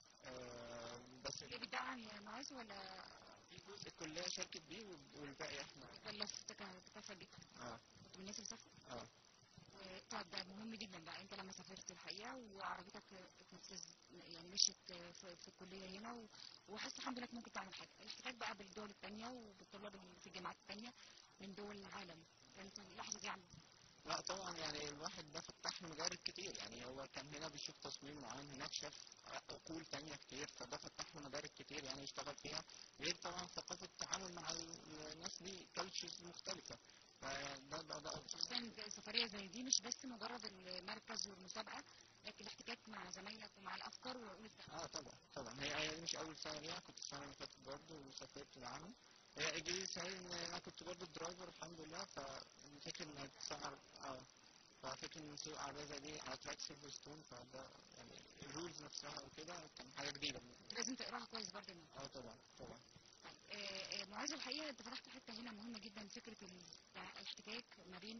آه، بس اللي بيدعم يا معاذ ولا في جزء الكلية شاركت بيه وال- والباقي احنا ولا في تكا- تكافل بيك؟ اه كنتوا من الناس اللي سافروا؟ اه و- طب ده مهم جدا بقى انت لما سافرت الحقيقه وعربيتك اتنفذ يعني مشيت في, في الكليه هنا و- وحاسس الحمد لله إنك ممكن تعمل حاجه الاحتكاك بقى بالدول الثانيه وبالطلاب اللي في الجامعات الثانيه من دول العالم كانت لحظه دي عامله لا طبعا يعني الواحد ده فتح مجارب كتير يعني هو كان هنا بيشوف تصميم معين هناك شاف عقول تانية كتير فده فتح له مجارب كتير يعني يشتغل فيها غير طبعا ثقافة التعامل مع الناس دي كالتشرز مختلفة فده ده ده خصوصا سفريه زي دي مش بس مجرد المركز والمسابقه لكن الاحتكاك مع زمايلك ومع الافكار والعقول التانية. اه طبعا طبعا هي هي مش اول سنه ليها كنت السنه اللي فاتت برضه وسافرت معاهم هي اجي سهل ان انا كنت برضه درايفر الحمد لله ففكر انك تسعر اه ففكر ان سوق عربيه زي دي على تراك سيلفر ستون فده يعني الرولز نفسها وكده كان حاجه جديده لازم تقراها كويس برضه منها. اه طبعا طبعا آه، آه، معاذ الحقيقه انت فتحت حته هنا مهمه جدا فكره ال- الاحتكاك ما بين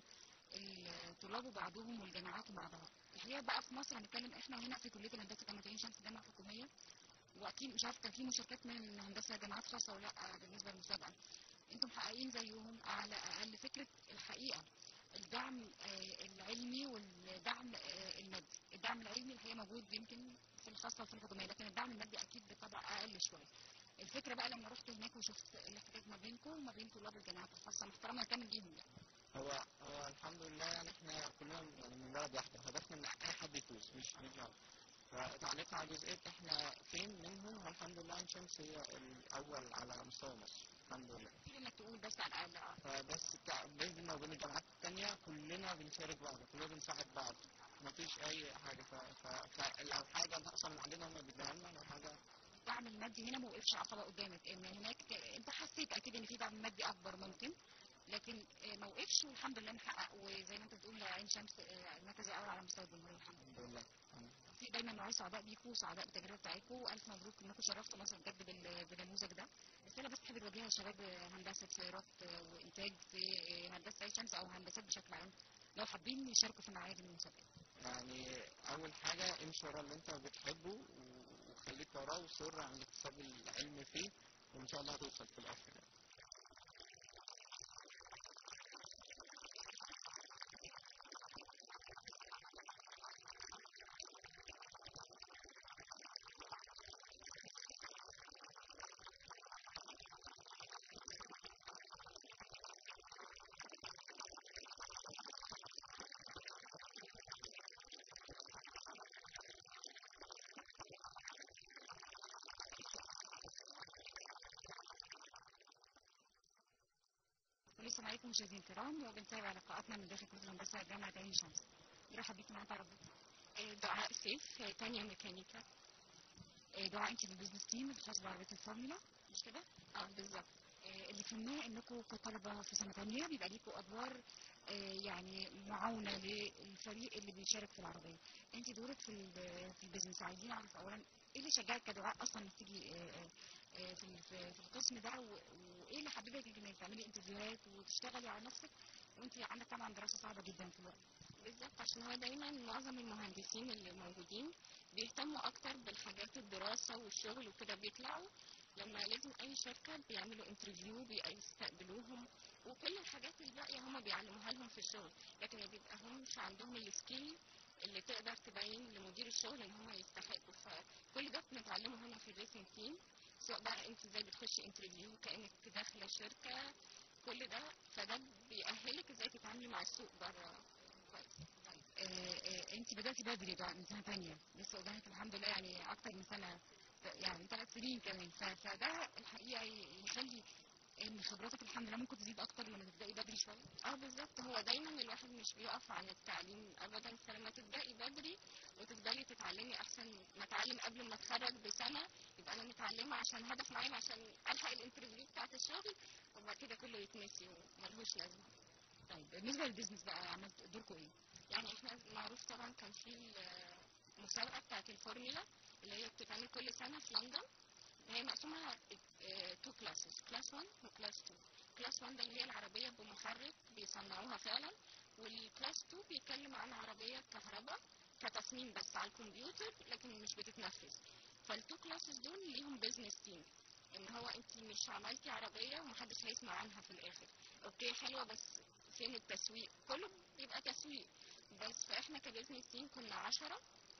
الطلاب وبعضهم والجامعات مع بعض الحقيقه بقى في مصر هنتكلم احنا هنا في كليه الهندسه جامعه عين شمس جامعه حكوميه واكيد مش عارف كان في مشاركات من الهندسه جامعات خاصه ولا لا بالنسبه للمسابقه انتم محققين زيهم على اقل فكره الحقيقه الدعم آه، العلمي والدعم آه، المادي الدعم العلمي الحقيقه موجود يمكن في الخاصه وفي الحكوميه لكن الدعم المادي اكيد بطبع اقل شويه الفكره بقى لما رحت هناك وشفت الاحتكاك ما بينكم وما بين طلاب الجامعات الخاصه محترمه كامل ليهم يعني هو هو الحمد لله يعني احنا كلنا يعني من بلد واحده هدفنا ان اي حد يفوز مش مش جامعة. فتعليق على جزئيه احنا فين منهم والحمد لله عين شمس هي الاول على مستوى مصر الحمد لله كتير انك تقول بس على الاقل اه فبس تع- بيننا وبين الجامعات التانية كلنا بنشارك بعض كلنا بنساعد بعض مفيش أي حاجة ف... ف... فلو حاجة ناقصة من عندنا هم بيدوها لنا لو حاجة الدعم المادي هنا ما وقفش عقبه قدامك ان هناك انت حسيت اكيد ان في دعم مادي اكبر ممكن لكن آه، ما وقفش والحمد لله محقق وزي ما انت بتقول عين شمس آه، المركز الاول على مستوى الجمهوريه الحمد لله الحمد لله في دايما نوعي سعداء بيكم وسعداء بالتجربه بتاعتكم والف مبروك انكم شرفتوا مصر بجد بال- بالنموذج ده رساله بس تحب توجهها لشباب هندسه سيارات آه، وانتاج في آه، هندسه عين شمس او هندسات بشكل عام لو حابين يشاركوا في النوعيه دي من المسابقات يعني أول حاجة امشي ورا اللي أنت بتحبه و- وخليك وراه وصر على اكتساب العلم فيه وإن شاء الله هتوصل في الآخر يعني. ولسه معاكم مشاهدينا الكرام وبنتابع لقاءاتنا من داخل كليه الهندسه جامعه عين شمس مرحبا بيكم معانا تعرف دعاء سيف آه، تانية ميكانيكا آه، دعاء انت بالبزنس تيم الخاص بعربيه الفورمولا مش كده؟ اه بالظبط آه، اللي فهمناه انكم كطلبه في سنه ثانيه بيبقى ليكوا ادوار آه، يعني معاونه للفريق اللي بيشارك في العربيه انت دورك في ال- في البيزنس عايزين نعرف اولا ايه اللي شجعك كدعاء اصلا انك تيجي آه، آه، آه، في ال- في في القسم ده و- وايه اللي حببك انك تعملي انترفيوهات وتشتغلي على نفسك وانت عندك طبعا دراسه صعبه جدا في الوقت بالظبط عشان هو دايما معظم المهندسين اللي موجودين بيهتموا اكتر بالحاجات الدراسه والشغل وكده بيطلعوا لما لازم اي شركه بيعملوا انترفيو بيستقبلوهم وكل الحاجات الباقيه هم بيعلموها لهم في الشغل لكن ما بيبقى همش عندهم السكيل اللي تقدر تبين لمدير الشغل ان هم يستحقوا فكل ده بنتعلمه هنا في الريسنج تيم سواء بقى انت ازاي بتخشي انترفيو كانك داخله شركه كل ده فده بيأهلك ازاي تتعاملي مع السوق بره كويس انت بداتي بدري بقى من سنه ثانيه لسه قدامك الحمد لله يعني اكتر من سنه يعني ثلاث سنين كمان ف- فده الحقيقه ي- يخلي ان خبراتك الحمد لله ممكن تزيد اكتر لما تبداي بدري شويه اه بالظبط هو دايما الواحد مش بيقف عن التعليم ابدا فلما تبداي بدري وتفضلي تتعلمي احسن ما اتعلم قبل ما اتخرج بسنه يبقى انا متعلمه عشان هدف معين عشان الحق الانترفيو بتاعت الشغل وبعد كده كله يتنسي وملهوش لازمه طيب بالنسبه للبيزنس بقى عملت دوركم ايه؟ يعني احنا معروف طبعا كان في المسابقه بتاعت الفورمولا اللي هي بتتعمل كل سنه في لندن هي مقسومه تو كلاسز كلاس 1 وكلاس 2 كلاس 1 ده اللي هي العربيه بمحرك بيصنعوها فعلا والكلاس 2 بيتكلم عن عربيه كهرباء كتصميم بس على الكمبيوتر لكن مش بتتنفذ فالتو كلاسز دول ليهم بيزنس تيم ان هو انت مش عملتي عربيه ومحدش هيسمع عنها في الاخر اوكي حلوه بس فين التسويق كله بيبقى تسويق بس فاحنا كبزنس تيم كنا عشرة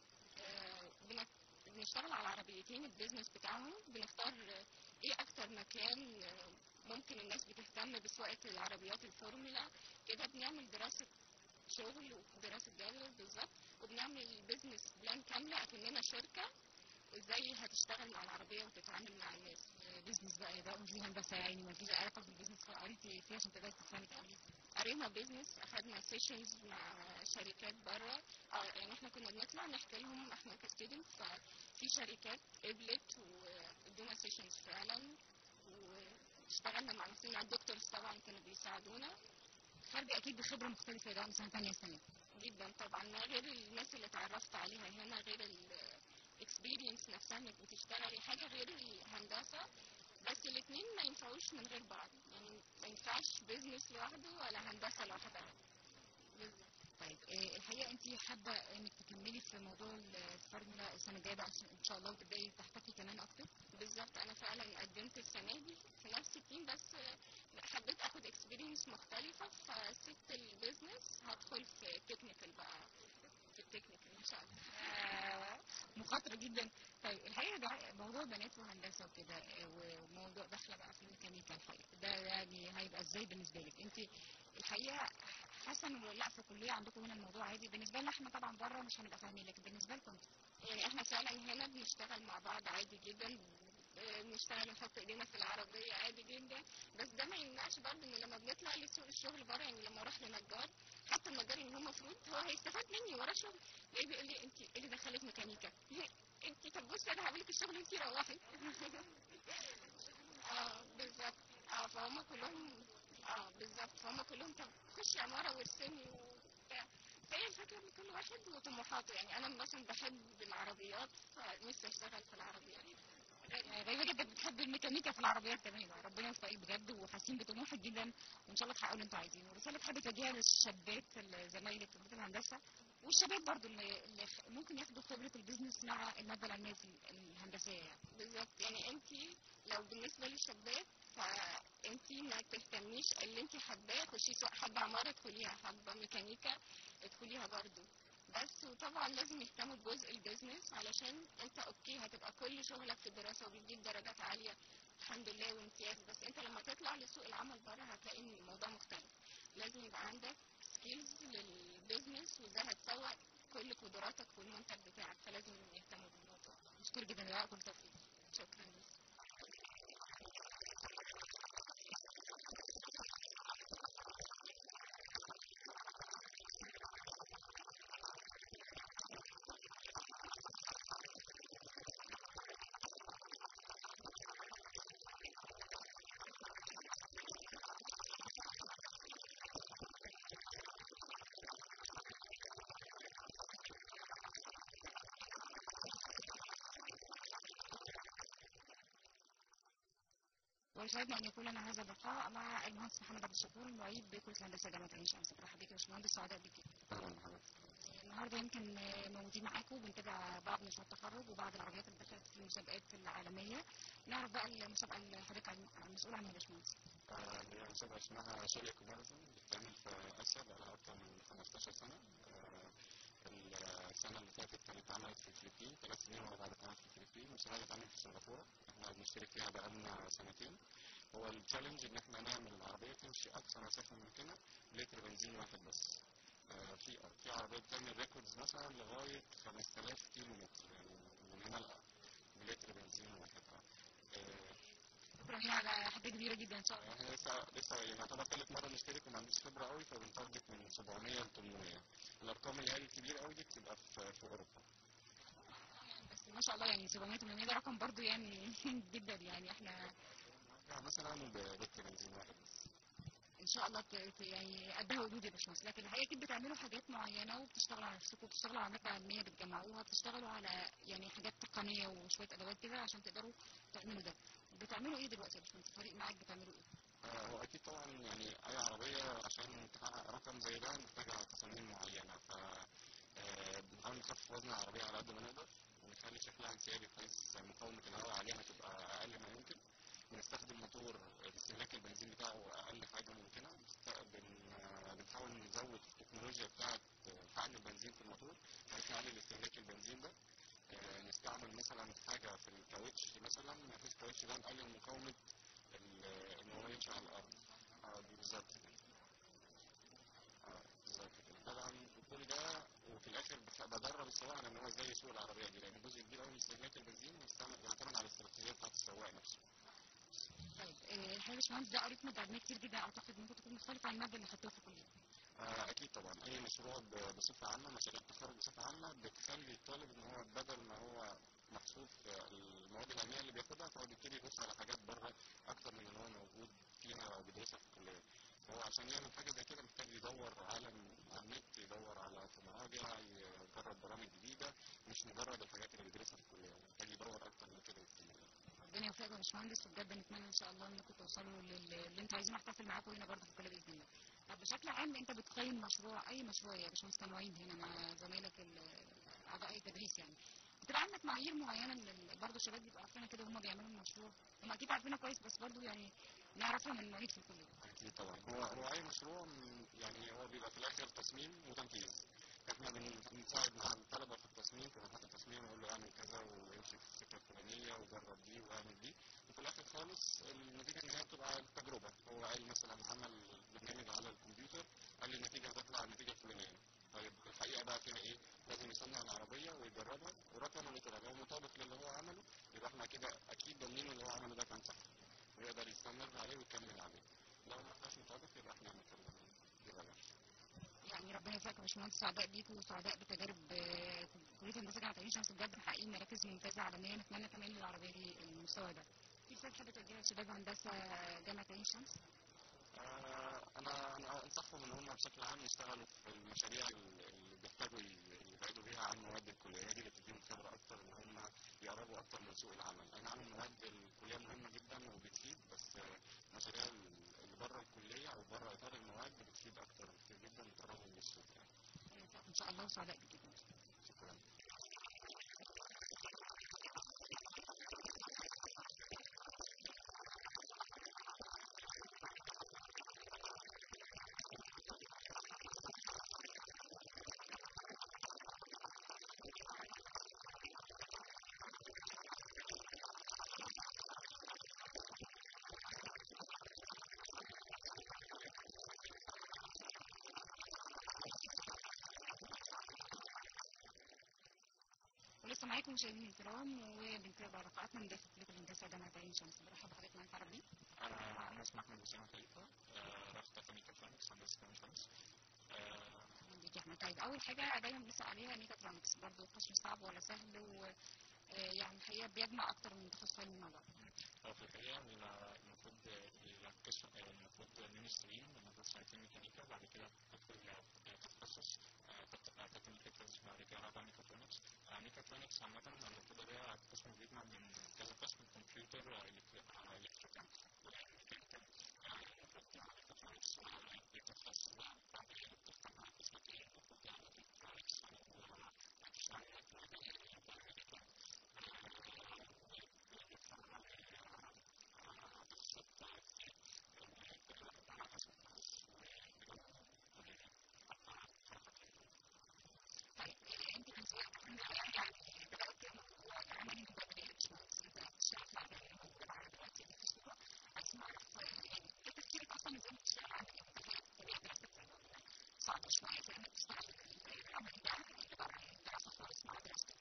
آه، بن- بنشتغل على عربيتين البيزنس بتاعهم بنختار آه، ايه اكتر مكان آه، ممكن الناس بتهتم بسواقة العربيات الفورمولا كده بنعمل دراسة شغل ودراسة جدوى بالظبط وبنعمل بيزنس بلان كاملة اكننا شركة ازاي هتشتغل مع العربية وتتعامل مع الناس بيزنس بقى ده مش هندسه يعني ما فيش علاقه بالبيزنس قريتي فيه عشان تقدري تفهمي تقولي قرينا بيزنس اخدنا سيشنز مع شركات بره اه يعني احنا كنا بنطلع نحكي لهم احنا كستودنت ففي شركات قبلت وادونا سيشنز فعلا واشتغلنا مع نفسنا الدكتورز طبعا كانوا بيساعدونا خارجه اكيد بخبره مختلفه ده من سنه ثانيه سنه جدا طبعا غير الناس اللي اتعرفت عليها هنا غير الاكسبيرينس نفسها انك بتشتغلي حاجه غير الهندسه بس الاثنين ما ينفعوش من غير بعض يعني ما ينفعش بيزنس لوحده ولا هندسه لوحدها بالظبط طيب آه، الحقيقه انت حابه انك تكملي في موضوع الفورمولا السنه الجايه بقى عشان ان شاء الله وتبداي تحتكي كمان اكتر بالظبط انا فعلا قدمت السنه دي في نفس التيم بس حبيت اخد اكسبيرينس مختلفه فسبت البيزنس هدخل في تكنيكال بقى في التكنيكال ان شاء الله آه، مخاطره جدا طيب الحقيقه ده موضوع بنات وهندسه وكده آه، وموضوع داخله بقى في الميكانيكا الحقيقه ده يعني هيبقى ازاي بالنسبه لك انت الحقيقه حاسه انه لا في الكليه عندكم هنا الموضوع عادي بالنسبه لنا احنا طبعا بره مش هنبقى فاهمين لكن بالنسبه لكم انتوا يعني احنا فعلا هنا بنشتغل مع بعض عادي جدا آه، بنشتغل نحط ايدينا في العربية عادي جدا بس ده ما يمنعش برضه ان لما بنطلع لسوق الشغل بره يعني لما اروح لنجار حتى النجار ان هو المفروض هو هيستفاد مني ورا شغل ليه بيقول لي انت ايه اللي دخلك ميكانيكا انت طب بصي انا هعمل لك الشغل انت روحي اه بالظبط اه فهم كلهم اه بالظبط فهم كلهم طب خشي عمارة وارسمي وبتاع فهي الفكرة ان كل واحد وطموحاته يعني انا مثلا بحب العربيات فنفسي اشتغل في العربيات يعني غريبه جدا بتحب الميكانيكا في العربيات كمان ربنا يوفقك بجد وحاسين بطموحك جدا وان شاء الله تحققوا اللي انتوا عايزينه ورساله تحبي تديها للشابات اللي زمايلك في كليه الهندسه والشباب برضو اللي, اللي خ- ممكن ياخدوا خبره البيزنس مع الماده العلميه في الهندسيه يعني بالظبط يعني انت لو بالنسبة للشابات فانت ما تهتميش اللي انت حباه خشي سواء حابة عمارة ادخليها حابة ميكانيكا ادخليها برضو بس وطبعا لازم يهتموا بجزء البيزنس علشان انت اوكي هتبقى كل شغلك في الدراسة وبتجيب درجات عالية الحمد لله وامتياز بس انت لما تطلع لسوق العمل بره هتلاقي ان الموضوع مختلف لازم يبقى عندك سكيلز للبيزنس وازاي هتسوق كل قدراتك والمنتج بتاعك فلازم يهتموا بالموضوع مشكور جدا يا كل توفيق شكرا لك ويسعدنا ان يكون لنا هذا اللقاء مع المهندس محمد عبد الشكور معيد بكليه الهندسه جامعه عين شمس مرحبا بك يا باشمهندس سعداء بك اهلا بحضرتك النهارده يمكن آه، موجودين معاكم بنتابع بعض مشروع التخرج وبعض العربيات اللي دخلت في المسابقات العالميه نعرف بقى المسابقه اللي حضرتك عن- المسؤول عنها يا باشمهندس آه، هي مسابقة اسمها شركة كومباريزن بتتعمل في آسيا بقالها أكتر من 15 سنة آه، السنة اللي فاتت كانت اتعملت في الفلبين ثلاث سنين ورا بعض اتعملت في الفلبين والسنة دي اتعملت في سنغافورة احنا بنشترك فيها بقالنا سنتين هو التشالنج إن احنا نعمل العربية تمشي أقصى مسافة ممكنة بلتر بنزين واحد بس آه، في في عربية بتعمل ريكوردز مثلا لغاية 5000 كيلو متر يعني من هنا لأ بلتر بنزين واحد آه، شكرا لينا على حاجه كبيره جدا ان شاء الله احنا لسه لسه يعني يعتبر ثالث مره نشترك وما عنديش خبره قوي فبنتارجت من 700 ل 800 الارقام اللي هي الكبيره قوي دي بتبقى في في اوروبا بس ما شاء الله يعني 700 800 ده رقم برضو يعني جدا يعني احنا يعني مثلا بلتر بنزين واحد بس ان شاء الله ت- ت- يعني قدها ودود يا باشمهندس لكن الحقيقه اكيد بتعملوا حاجات معينه وبتشتغلوا على نفسكم وبتشتغلوا على ماده علميه بتجمعوها بتشتغلوا على يعني حاجات تقنيه وشويه ادوات كده عشان تقدروا تعملوا ده بتعملوا ايه دلوقتي يا باشمهندس الفريق معاك بتعملوا ايه؟ آه، هو اكيد طبعا يعني اي عربيه عشان تحقق رقم زي ده محتاجه تصاميم معينه ف آه، بنحاول نخفف وزن العربيه على قد ما نقدر ونخلي شكلها انسيابي بحيث مقاومه الهواء عليها تبقى اقل ما يمكن بنستخدم موتور استهلاك البنزين بتاعه اقل حاجه ممكنه بنست- بن- آه، بنحاول نزود التكنولوجيا بتاعه حقن البنزين في الموتور بحيث نقلل استهلاك البنزين ده آه، نستعمل مثلا حاجه في الكاوتش مثلا بحيث الكاوتش ده نقلل مقاومه ال- ان هو يمشي على الارض اه بالظبط كده اه بالظبط كده طبعا كل ده وفي الاخر بخ- بدرب السواق على ان هو ازاي يسوق العربيه دي لان جزء كبير قوي من استهلاك البنزين بيستعمل- بيعتمد على الاستراتيجيه بتاعت السواق نفسه طيب آه، الحقيقه يا باشمهندس ده قريت ماده علميه كتير جدا اعتقد ممكن تكون مختلفه عن الماده اللي خدتوها في الكليه آه، اكيد طبعا اي مشروع ب- بصفه عامه مشاريع التخرج بصفه عامه بتخلي الطالب ان هو بدل ما هو محصور في المواد العلميه اللي بياخدها فهو بيبتدي يبص على حاجات بره اكتر من اللي هو موجود فيها او بيدرسها في الكليه فهو عشان يعمل حاجه زي كده محتاج يدور على على النت يدور على في مراجع يجرب برامج جديده مش مجرد الحاجات اللي بيدرسها في الكليه محتاج يدور اكتر من كده بكتير ربنا يوفقكم يا باشمهندس وبجد نتمنى ان شاء الله انكم توصلوا لل- اللي انتوا عايزين احتفل معاكم هنا برضه في الكليه باذن الله. طب بشكل عام انت بتقيم مشروع اي مشروع يا باشمهندس كمعين هنا مع زمايلك ال- اعضاء اي تدريس يعني بتبقى عندك معايير معينه من ال- برضه الشباب بيبقوا عارفينها كده وهم بيعملوا المشروع هم اكيد عارفينها كويس بس برضه يعني نعرفها من المعيد في الكليه. اكيد طبعا هو هو اي مشروع م- يعني هو بيبقى في الاخر تصميم وتنفيذ احنا بن- بنساعد مع الطلبه في التصميم في مرحله التصميم ونقول له اعمل كذا وامشي في السكه الفلانيه وجرب دي واعمل دي وفي الاخر خالص النتيجه النهائيه بتبقى التجربه هو قال مثلا عمل برنامج على الكمبيوتر قال لي النتيجه هتطلع النتيجه الفلانيه طيب الحقيقه بقى فيها ايه؟ لازم يصنع العربيه ويجربها ورقم اللي طلع لو مطابق للي هو عمله يبقى احنا كده اكيد ضامنين اللي هو عمله ده كان صح ويقدر يستمر عليه ويكمل عليه لو ما كانش مطابق يبقى احنا هنكمل يغير يعني ربنا يوفقكم يا باشمهندس سعداء بيكم وسعداء بتجارب آه، كليه هندسه جامعه عين شمس بجد محققين مراكز ممتازه عالميا نتمنى كمان للعربيه دي المستوى ده. في رساله حابه توجهها لشباب هندسه جامعه عين شمس؟ آه، انا انا انصحهم ان هم بشكل عام يشتغلوا في المشاريع اللي بيحتاجوا ي- يبعدوا بيها عن مواد الكليه هي دي اللي بتديهم خبره اكتر ان هم يقربوا اكتر من سوق العمل اي نعم مواد الكليه مهمه جدا وبتفيد بس آه، المشاريع اللي بره الكليه او بره اطار المواد بتفيد اكتر بكتير جدا وتقربهم من السوق يعني ان شاء الله وسعداء بيكم. شكرا ولسه معاكم مشاهدينا الكرام وبنتابع رفعاتنا من داخل كليه الهندسه جامعه عين شمس برحب بحضرتك معاك عربي انا انا اسمي احمد اسامه خليفه آه، رحت ميكاترونكس هندسه كمان شمس آه، اهلا بيك يا احمد طيب اول حاجه دايما بنسال عليها ميكاترونكس برضه قسم صعب ولا سهل و آه، يعني الحقيقه بيجمع اكتر من تخصص علمي مع بعض هو في الحقيقه ال- المفروض القسم المفروض مين ستريم المفروض سنتين ميكانيكا بعد كده تدخل تتخصص تكنيكال بعد كده رابع ميكاترونكس آه، ميكاترونكس عامة المفروض ده قسم بيجمع من كذا قسم كمبيوتر الكتريكال طيب آه، انت كان سؤالك عن يعني بدات تعملي مبادره مش مهندس انت بتشتغل في عمل المبادره دلوقتي في الاسبوع عايز اعرف آه، يعني ايه تفكيرك اصلا ازاي بتشتغل عمل المبادره طبيعه دراستك صعبه شويه فانك تشتغل العمل ده اللي بره الدراسه خالص مع دراستك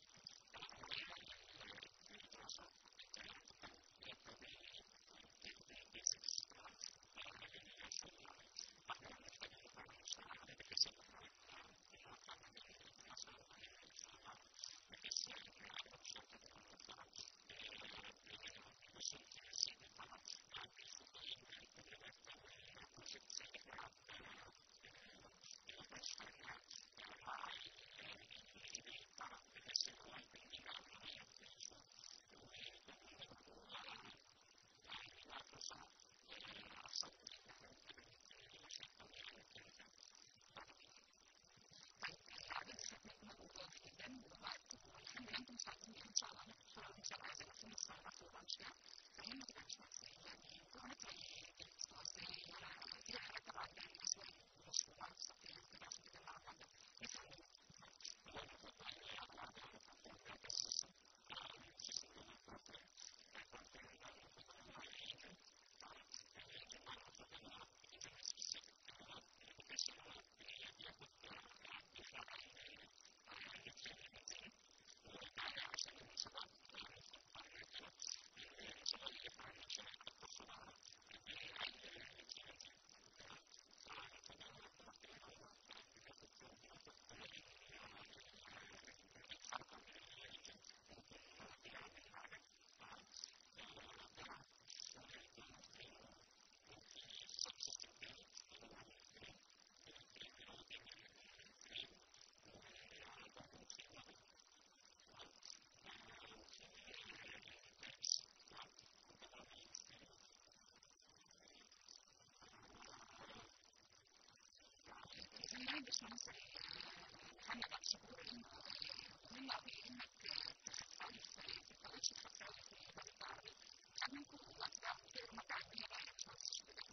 باشمهندس محمد عبد الشكور انه مهم قوي انك تخصصي في في الكوتش تخصصي في البلد العربي خد منكم وقت بقى تقدروا تعملوا بقى يا باشمهندس شو بدك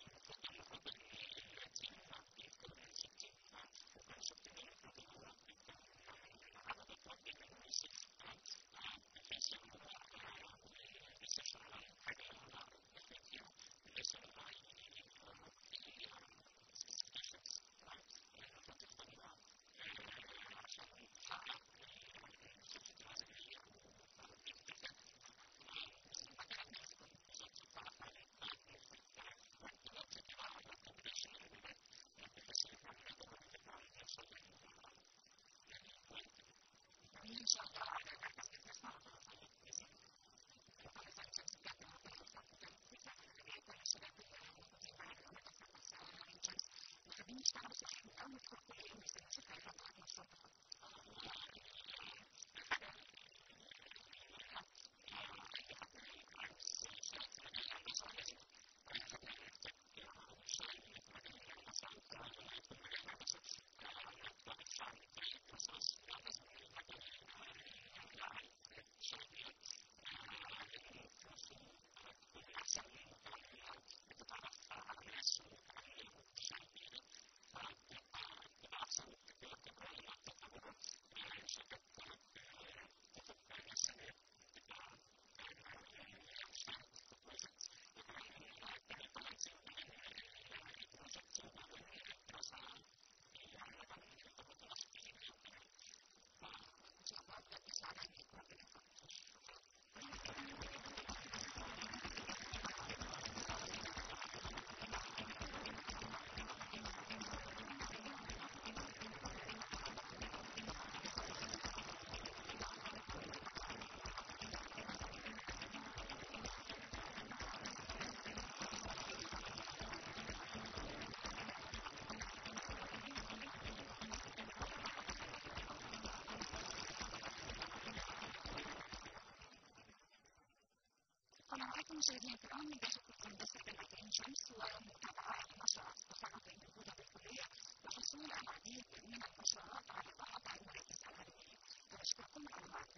ان شاء الله على مركز التسمع محبين يشتغلوا صح من اول كل كليه ويسموا شوف هيحطوا مشروع قنواتكم مشاهدينا الكرام نجاحكم في هندسة جامعة شمس ومتابعة لمشروعات التخرج الموجودة بالكلية وحصول العديد من المشروعات على بعض المراكز العلمية. ونشكركم على